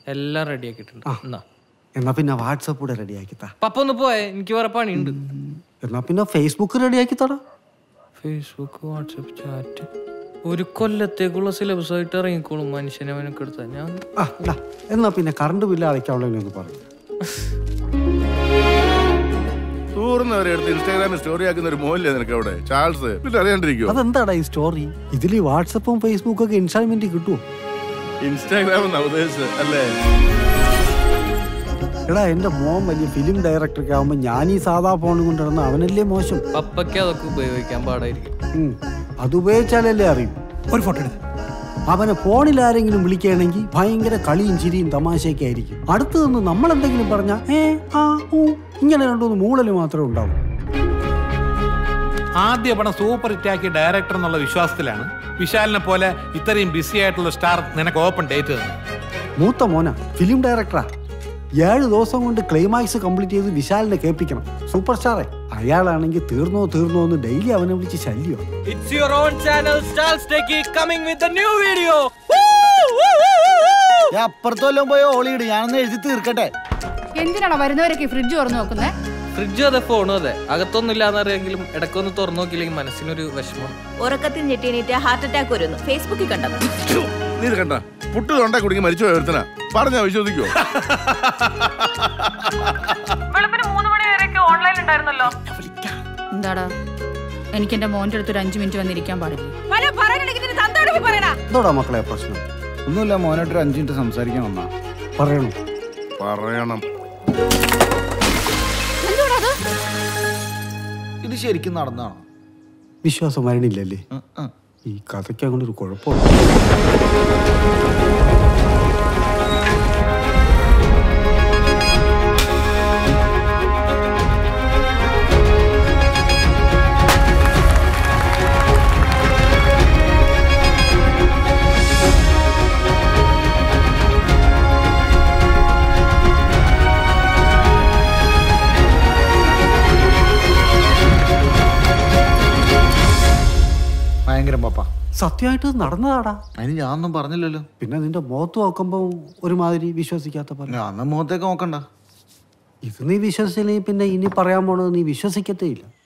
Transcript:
എല്ലാം റെഡിയാക്കിയിട്ടുണ്ട് എന്നാ എന്നാ പിന്നെ വാട്സപ്പ് കൂടെ റെഡിയാക്കി താ പപ്പ ഒന്ന് പോയേ എനിക്ക് വേറെ പണിയുണ്ട് എന്നാ പിന്നെ ഫേസ്ബുക്ക് റെഡിയാക്കി തടാ ഫേസ്ബുക്ക് വാട്സപ്പ് ചാറ്റ് ഒരു കൊല്ലത്തേക്കുള്ള സിലബസ് ആയിട്ട് ഇറങ്ങിക്കോളും മനുഷ്യനെ അവനൊക്കെ എടുത്താൽ ഞാൻ ആ ഡാ, എന്നാ പിന്നെ കറണ്ട് ബില്ല് അടയ്ക്കാനുള്ളതെന്ന് പറയും ടൂറിന്ന് വരെ എടുത്ത് ഇൻസ്റ്റാഗ്രാമിൽ സ്റ്റോറി ആക്കുന്ന ഒരു മോല്ലേ നിനക്ക് അവിടെ ചാൾസ് പിന്നെ അറിയാണ്ടിരിക്കുവോ അതെന്താടാ ഈ സ്റ്റോറി ഇതിൽ വാട്സപ്പും ഫേസ്ബുക്കും ഒക്കെ ഇൻസ്റ്റാൾമെന്റ് കിട്ടുമോ ഇൻസ്റ്റാഗ്രാം എന്നാ ഉദ്ദേശിച്ചത് അല്ലേ എടാ എന്റെ മോൻ വലിയ ഫിലിം ഡയറക്ടറൊക്കെ ആവുമ്പോ ഞാൻ ഈ സാധാ ഫോൺ കൊണ്ടിരുന്ന അവനല്ലേ മോശം പപ്പയ്ക്ക് അതൊക്കെ ഉപയോഗിക്കാൻ പാടായിരിക്കും ഉം. അത് ഉപയോഗിച്ചാലല്ലേ അറിയും ഒരു ഫോട്ടോ എടുത്ത് അവനെ ഫോണിൽ ആരെങ്കിലും വിളിക്കുകയാണെങ്കിൽ ഭയങ്കര കളിയും ചിരിയും തമാശയൊക്കെ ആയിരിക്കും അടുത്ത് നിന്ന് നമ്മൾ എന്തെങ്കിലും പറഞ്ഞാൽ ഏ ആ ഊ ഇങ്ങനെ രണ്ടൂന്ന് മൂളല് മാത്രമേ ഉണ്ടാവൂ ആദ്യ പടം സൂപ്പർ ഹിറ്റ് ആക്കിയ ഡയറക്ടർ എന്നുള്ള വിശ്വാസത്തിലാണ് വിശാലിനെ പോലെ ഇത്രയും ബിസി ആയിട്ടുള്ള സ്റ്റാർ നിനക്ക് ഓപ്പൺ ഡേറ്റ് തന്നു മൂത്ത മോന ഫിലിം ഡയറക്ടറാ ഏഴ് ദിവസം കൊണ്ട് ക്ലൈമാക്സ് കംപ്ലീറ്റ് ചെയ്ത് വിശാലിനെ കേൾപ്പിക്കണം സൂപ്പർ സ്റ്റാറെ അയാളാണെങ്കിൽ തീർന്നോ തീർന്നോ എന്ന് ഡെയിലി അവനെ വിളിച്ച് ശല്യോ it's your own channel stalls take coming with new video അപ്പുറത്ത് വല്ലതും പോയി ഓളിയിട് ഞാനൊന്ന് എഴുതി തീർക്കട്ടെ എന്തിനാണോ വരുന്നവരൊക്കെ ഫ്രിഡ്ജ് തുറന്നു നോക്കുന്നേ ഫ്രിഡ്ജും അതെ ഫോണും അതെ അകത്തൊന്നും ഇല്ലാന്നറിയെങ്കിലും ഇടയ്ക്കൊന്ന് തുറന്നു നോക്കിയില്ലെങ്കിൽ മനസ്സിനൊരു വിഷമം ഉറക്കത്തിൽ ഞെട്ടിയണീറ്റ് ഹാർട്ട് അറ്റാക്ക് വരുന്നു ഫേസ്ബുക്കിൽ കണ്ടത് നീ ഇത് കണ്ട പുട്ട് തൊണ്ട കുടുങ്ങി മരിച്ചു പോയ ഒരുത്തനാ പറഞ്ഞാ വിശ്വസിക്കോ വെളുപ്പിന് മൂന്ന് മണി വരെയൊക്കെ ഓൺലൈൻ ഉണ്ടായിരുന്നല്ലോ എന്താടാ എനിക്ക് എന്റെ മോന്റെ അടുത്ത് ഒരു അഞ്ചു മിനിറ്റ് വന്നിരിക്കാൻ പാടില്ല പല പറയാനുണ്ടെങ്കിൽ നിന്റെ തന്തയോട് പറയടാ എന്തോടാ മക്കളെ പ്രശ്നം ഒന്നുമില്ല മോനായിട്ട് ഒരു അഞ്ചു മിനിറ്റ് സംസാരിക്കാൻ വന്നാ പറയണോ പറയണം ഇത് ശരിക്കും നടന്നാണോ വിശ്വാസം വരണില്ലല്ലേ ഈ കഥയ്ക്ക് അങ്ങനെ ഒരു കുഴപ്പമുണ്ട് ഭയങ്കരം പാപ്പ സത്യമായിട്ട് ഇത് നടന്നതാടാ അതിന് ഞാനൊന്നും പറഞ്ഞില്ലല്ലോ പിന്നെ നിന്റെ മുഖത്ത് നോക്കുമ്പോൾ ഒരുമാതിരി വിശ്വസിക്കാത്ത പോലെ ഞാൻ മുഖത്തേക്ക് നോക്കണ്ട ഇത് നീ വിശ്വസിച്ചില്ലെങ്കിൽ പിന്നെ ഇനി പറയാൻ പോണത് നീ വിശ്വസിക്കത്തേ ഇല്ല